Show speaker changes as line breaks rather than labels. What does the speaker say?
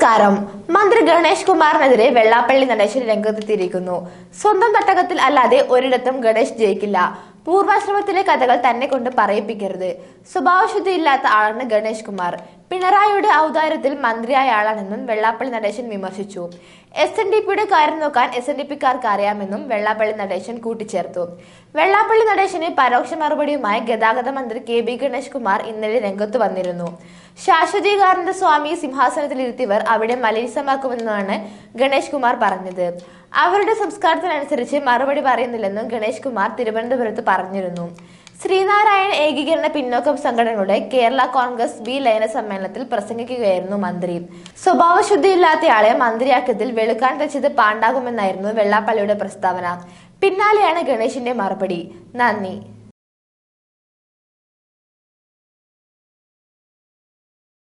നമസ്കാരം മന്ത്രി ഗണേഷ് കുമാറിനെതിരെ വെള്ളാപ്പള്ളി നടേശൻ രംഗത്തെത്തിയിരിക്കുന്നു സ്വന്തം തട്ടകത്തിൽ അല്ലാതെ ഒരിടത്തും ഗണേഷ് ജയിക്കില്ല പൂർവാശ്രമത്തിലെ കഥകൾ തന്നെ കൊണ്ട് പറയിപ്പിക്കരുത് സ്വഭാവശുദ്ധിയില്ലാത്ത ആളാണ് ഗണേഷ് കുമാർ പിണറായിയുടെ ഔദാര്യത്തിൽ മന്ത്രിയായ ആളാണെന്നും വെള്ളാപ്പള്ളി നടേശൻ വിമർശിച്ചു എസ് എൻ ഡി പിയുടെ കാര്യം നോക്കാൻ എസ് എൻ ഡി പിക്കാർക്ക് അറിയാമെന്നും വെള്ളാപ്പള്ളി നടേശൻ കൂട്ടിച്ചേർത്തു വെള്ളാപ്പള്ളി നടേശന് പരോക്ഷ മറുപടിയുമായി ഗതാഗത മന്ത്രി കെ ബി ഗണേഷ് കുമാർ ഇന്നലെ രംഗത്ത് വന്നിരുന്നു ശാശ്വതീകാനന്ദ സ്വാമിയെ സിംഹാസനത്തിലിരുത്തിയവർ അവിടെ മലിനമാക്കുമെന്നാണ് ഗണേഷ് കുമാർ പറഞ്ഞത് അവരുടെ സംസ്കാരത്തിനനുസരിച്ച് മറുപടി പറയുന്നില്ലെന്നും ഗണേഷ് കുമാർ തിരുവനന്തപുരത്ത് പറഞ്ഞിരുന്നു ശ്രീനാരായണ ഏകീകരണ പിന്നോക്കം സംഘടനകളുടെ കേരള കോൺഗ്രസ് ബി ലയന സമ്മേളനത്തിൽ പ്രസംഗിക്കുകയായിരുന്നു മന്ത്രി സ്വഭാവശുദ്ധിയില്ലാത്തയാളെ മന്ത്രിയാക്കിയതിൽ വെളുക്കാൻ വെച്ചത് പാണ്ടാകുമെന്നായിരുന്നു വെള്ളാപ്പള്ളിയുടെ പ്രസ്താവന പിന്നാലെയാണ് ഗണേഷിന്റെ മറുപടി നന്ദി